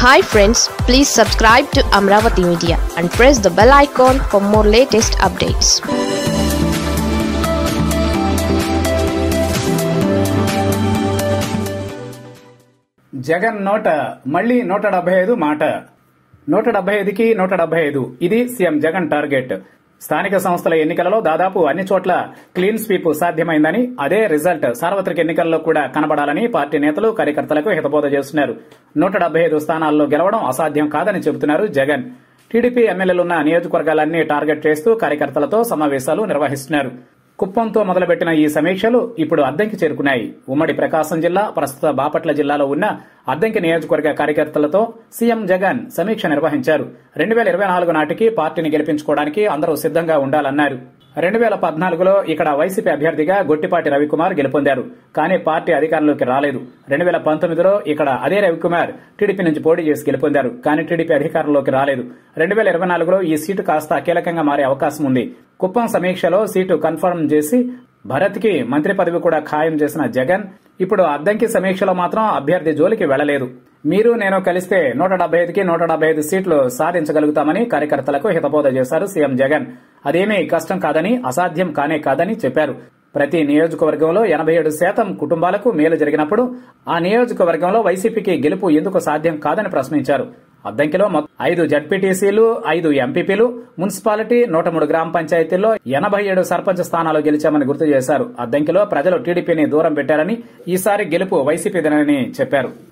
hi friends please subscribe to Amaravati media and press the bell icon for more latest updates Jagan నోట మళ్లీ నూట డెబ్బై ఐదు మాట నూట డెబ్బై ఐదుకి నూట డెబ్బై ఐదు ఇది సీఎం జగన్ టార్గెట్ స్థానిక సంస్థల ఎన్నికలలో దాదాపు అన్ని చోట్ల క్లీన్ స్వీప్ సాధ్యమైందని అదే రిజల్ట్ సార్వత్రిక ఎన్నికల్లో కూడా కనబడాలని పార్టీ నేతలు కార్యకర్తలకు హితబోధ చేస్తున్నారు నూట డెబ్బై ఐదు స్థానాల్లో గెలవడం అసాధ్యం కాదని చెబుతున్నారు జగన్ టీడీపీ ఎమ్మెల్యేలున్న నియోజకవర్గాలన్నీ టార్గెట్ చేస్తూ కార్యకర్తలతో సమావేశాలు నిర్వహిస్తున్నారు కుప్పంతో మొదలుపెట్టిన ఈ సమీక్షలు ఇప్పుడు అద్దంకి చేరుకున్నాయి ఉమ్మడి ప్రకాశం జిల్లా ప్రస్తుత బాపట్ల జిల్లాలో ఉన్న అద్దంకి నియోజకవర్గ కార్యకర్తలతో సీఎం జగన్ సమీక్ష నిర్వహించారు రెండు వేల ఇరవై నాలుగు నాటికి పార్టీని గెలిపించుకోవడానికి అందరూ సిద్ధంగా ఉండాలన్నారు రెండు వేల పద్నాలుగులో ఇక్కడ వైసీపీ అభ్యర్థిగా గొట్టిపాటి రవికుమార్ గెలుపొందారు కానీ పార్టీ అధికారంలోకి రాలేదు రెండు వేల పంతొమ్మిదిలో ఇక్కడ అదే రవికుమార్ టీడీపీ నుంచి పోటీ చేసి గెలుపొందారు కానీ టీడీపీ అధికారంలోకి రాలేదు రెండు వేల ఇరవై నాలుగులో ఈ సీటు కాస్త కీలకంగా మారే అవకాశం ఉంది కుప్పం సమీక్షలో సీటు కన్ఫర్మ్ చేసి భరత్ కి మంత్రి పదవి కూడా ఖాయం చేసిన జగన్ ఇప్పుడు అద్దంకి సమీక్షలో మాత్రం అభ్యర్థి జోలికి వెళ్లలేదు మీరు నేను కలిస్తే నూట డెబ్బై ఐదుకి నూట డెబ్బై ఐదు సీట్లు సాధించగలుగుతామని కార్యకర్తలకు హితబోధ చేశారు సీఎం జగన్ అదేమీ కష్టం కాదని అసాధ్యం కానే కాదని చెప్పారు ప్రతి నియోజకవర్గంలో ఎనభై ఏడు శాతం కుటుంబాలకు మేలు జరిగినప్పుడు ఆ నియోజకవర్గంలో వైసీపీకి గెలుపు ఎందుకు సాధ్యం కాదని ప్రశ్నించారు అద్దంకిలో ఐదు జడ్పీటీసీలు ఐదు ఎంపీపీలు మున్సిపాలిటీ నూట మూడు గ్రామ పంచాయతీల్లో ఎనభై ఏడు సర్పంచ్ స్థానాలు గెలిచామని గుర్తు చేశారు అద్దంకిలో ప్రజలు టీడీపీని దూరం పెట్టారని ఈసారి గెలుపు వైసీపీదేనని చెప్పారు